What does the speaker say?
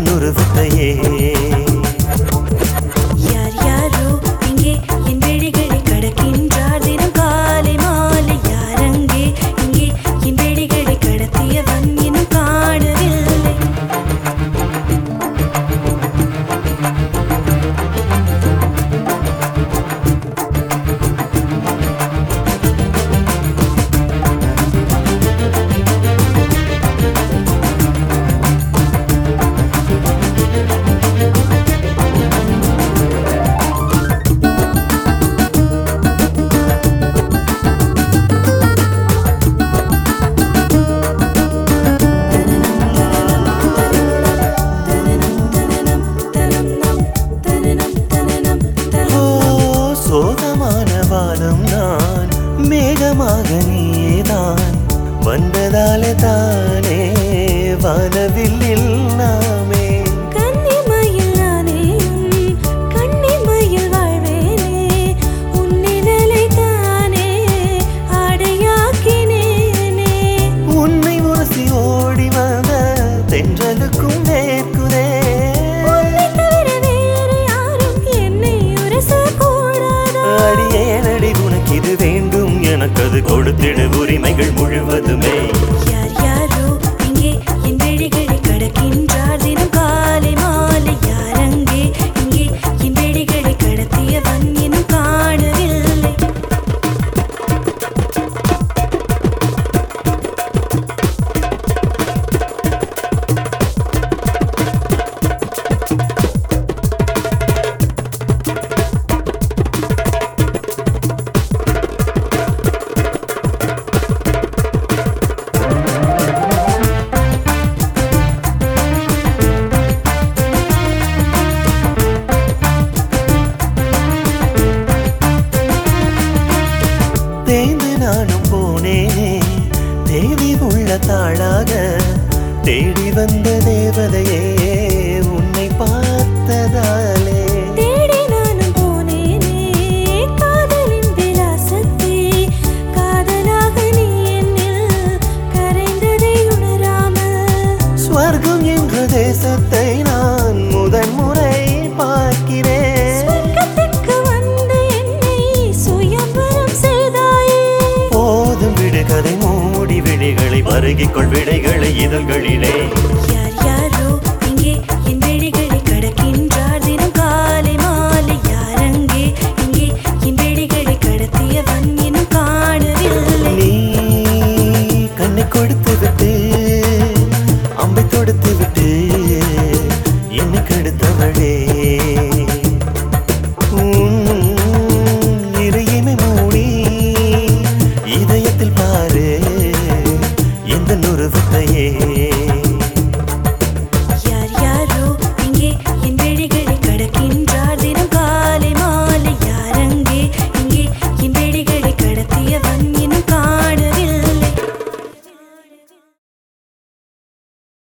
ஒரு வித்தையே யார் யாரோ இங்கே என் விழிகளை கடக்கின்றார் தினம் காலை மாலை யார் அங்கே இங்கே என் விழிகளை கடத்தியவன் இன்னும் காணவில்லை ஓ சோகமான வானம் நான் மேகமாக நீதான் வந்ததாலே தானே வானவில்லில் நாமே கன்னிமயில் நானேயும் கன்னிமயில் வாழ்வேனே உன் நிழலை தானே ஆடையாக்கினேனே உன்னை உரசி ஓடி வந்த தென்றலுக்கும் வேர்க்குதே உன்னை தவிர வேறு யாரும் என்னை உரசக்கூடாதா அடியேனடி உனக்கு இது வேண்டும் எனக்கு அது கொடுத்திடு உரிமைகள் முழுவதுமே யார் யாரோ இங்கே என் விழிகளை கடக்கின்றார் தினம் காலை மாலை யார் அங்கே இங்கே என் விழிகளை கடத்தியவன் இன்னும் காணவில்லை தேய்ந்து நானும் போனேனே தேவி உள்ள தாளாக தேடி வந்த தேவதையே உன்னை பார்த்ததாலே தேடி நானும் போனேனே காதலின் விலாசத்தை காதலாக நீ என்னில் கரைந்ததை உணராமல் ஸ்வர்க்கம் என்ற தேசத்தை நான் முதன் முறை பார்க்கிறேன் சொர்க்கத்திற்கு வந்து என்னை சுயம்பரம் செய்தாயே போதும் விடுகதை மூடி விழிகளை பருகிக்கொள் விடைகளை இதழ்களிலே யார் யாரோ இங்கே என் விழிகளை கடக்கின்றார் தினம் காலை மாலை யார் அங்கே இங்கே என் விழிகளை கடத்தியவன் இன்னும் காணவில்லை நீ கண்ணை கொடுத்து விட்டு